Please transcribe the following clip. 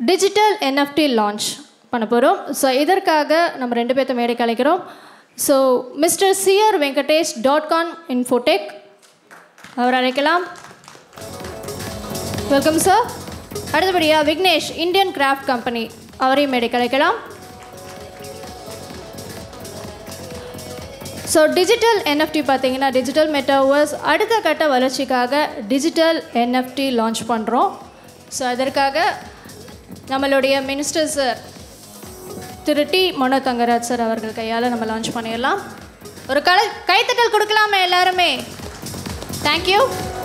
digital NFT launch பண்ண போகிறோம் so இதற்காக நம்ம ரெண்டு பேர்த்த மேடைக்கு அழைக்கிறோம் so mister CR Venkatesh dot com infotech அவர் அழைக்கலாம் வெல்கம் சார் அடுத்தபடியாக விக்னேஷ் இந்தியன் கிராஃப்ட் கம்பெனி அவரையும் மேடைக்கு அழைக்கலாம் ஸோ டிஜிட்டல் என்எஃப்டி பார்த்தீங்கன்னா டிஜிட்டல் மெட்டாவர்ஸ் அடுத்த கட்ட வளர்ச்சிக்காக டிஜிட்டல் என்எஃப்டி லான்ச் பண்ணுறோம் ஸோ அதற்காக நம்மளுடைய மினிஸ்டர் சார் திரு டி மனோ தங்கராஜ் சார் அவர்கள் கையால் நம்ம லான்ச் பண்ணிடலாம் ஒரு கலை கைத்தட்டல் கொடுக்கலாமே எல்லாருமே தேங்க்யூ